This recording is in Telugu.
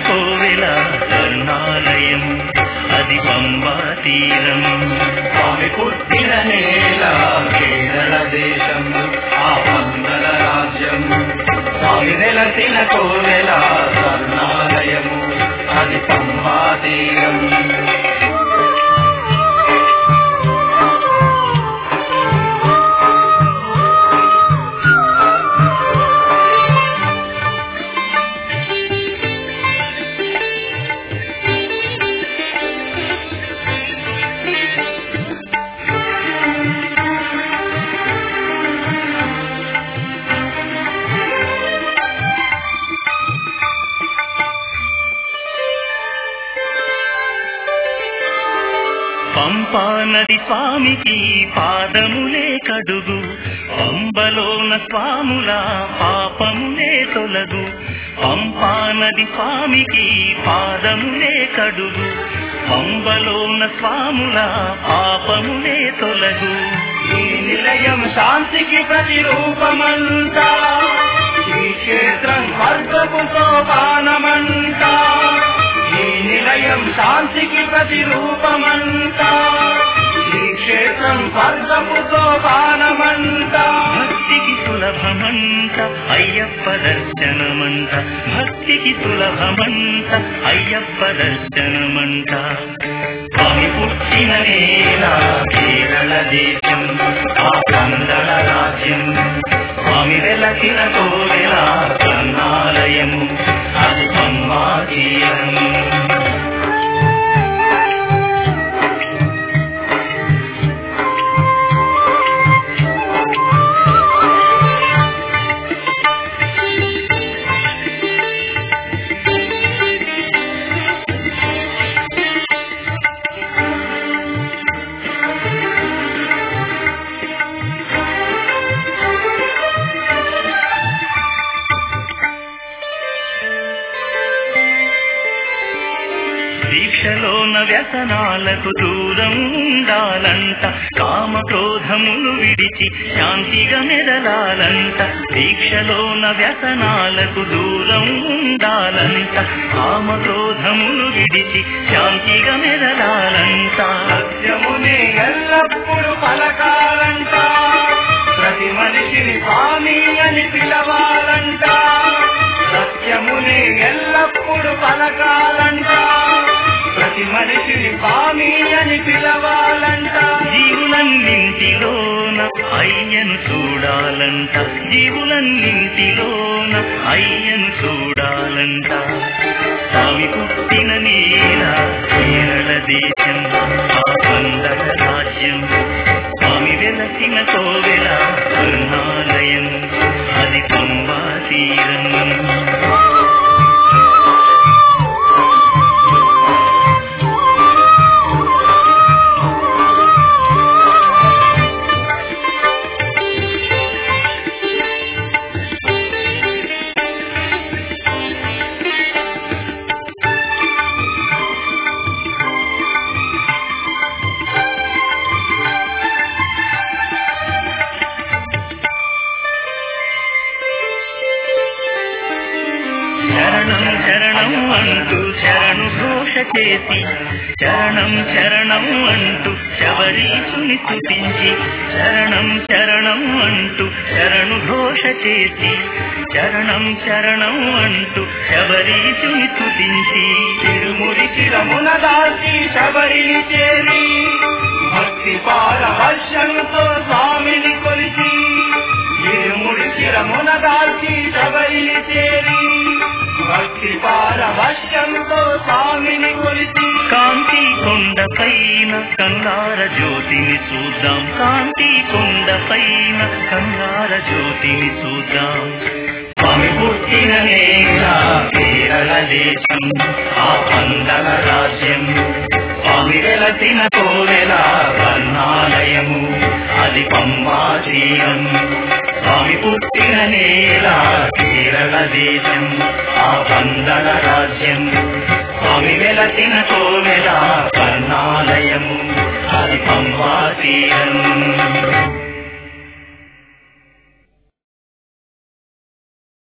కోవెల కరుణాలయం అది పంబా తీరం స్వామి పుట్టిన నేల కేరళ దేశం ఆ పందల రాజ్యం స్వామి నెలసిన కోవెల కరుణాలయము అది పంబా తీరం పంపా నది స్వామికి పాదములే కడుగు పంబలోన స్వాముల పాపములే తొలగు పంపా నది స్వామికి పాదములే కడుగు పంబలోన స్వాముల పాపములే తొలగు ఈ నిలయం శాంతికి ప్రతిరూపమంట ఈ క్షేత్రం స్వర్గపు సోపానమంట ఈ నిలయం శాంతికి ప్రతిరూపమంట ఈ క్షేత్రం స్వర్గపు సోపానమంట భక్తికి సులభమంట అయ్యప్ప దర్శనమంట భక్తికి సులభమంట అయ్యప్ప దర్శనమంట స్వామి పుట్టిన నేల కేరళ దేశం ఆ కందల రాజ్యం స్వామి వెలసిన కోవెల కన్నాలయము అది అమ్మా తీరం దీక్షలోన వ్యసనాలకు దూరం ఉండాలంట కామ క్రోధములు విడిచి శాంతిగా మెదలాలంట దీక్షలోన వ్యసనాలకు దూరం ఉండాలంట కామ క్రోధములు విడిచి శాంతిగా మెదలాలంట సత్యముని ఎల్లప్పుడు పలకాలంట ప్రతి మనిషిని స్వామి అని పిలవాలంట సత్యముని ఎల్లప్పుడు పలకాలంట ప్రతి మనిషిని స్వామి అని పిలవాలంట జీవులన్నింటిలోన అయ్యను చూడాలంట జీవులన్నింటిలోన అయ్యను చూడాలంట స్వామి పుట్టిన నేల కేరళ దేశం ఆ వందల రాజ్యం స్వామి వెలసిన కోవెల కరుణాలయం అది పంబా తీరం శరణం శరణం అంటూ శరణు ఘోష చేసి శరణం శరణం అంటూ శబరీసుని స్తుతించి శరణం శరణం అంటూ శరణు ఘోష చేసి శరణం శరణం అంటూ శబరీసుని స్తుతించి తిరుముడి చిరమున దాల్చి శబరిని చేరి భక్తి పారవశ్యంతో స్వామిని కొలిచి ఇరుముడి చిరమున దాల్చి శబరిని చేరి భక్తి పారవశ్యంతో స్వామిని కొలిచి కాంతి కొండ పైన కన్నార జ్యోతిని చూద్దాం కాంతి కొండ పైన కన్నార జ్యోతిని చూద్దాం స్వామి పుట్టిన నేల కేరళ దేశం ఆ పందల రాజ్యం స్వామి వెలసిన కోవెల కర్ణాలయము అది పంబా తీరం స్వామి పుట్టిన నేల కేరళ దేశం ఆ పందల రాజ్యం స్వామి వెలసిన కోవెల కర్ణాలయము అది పంబా తీరం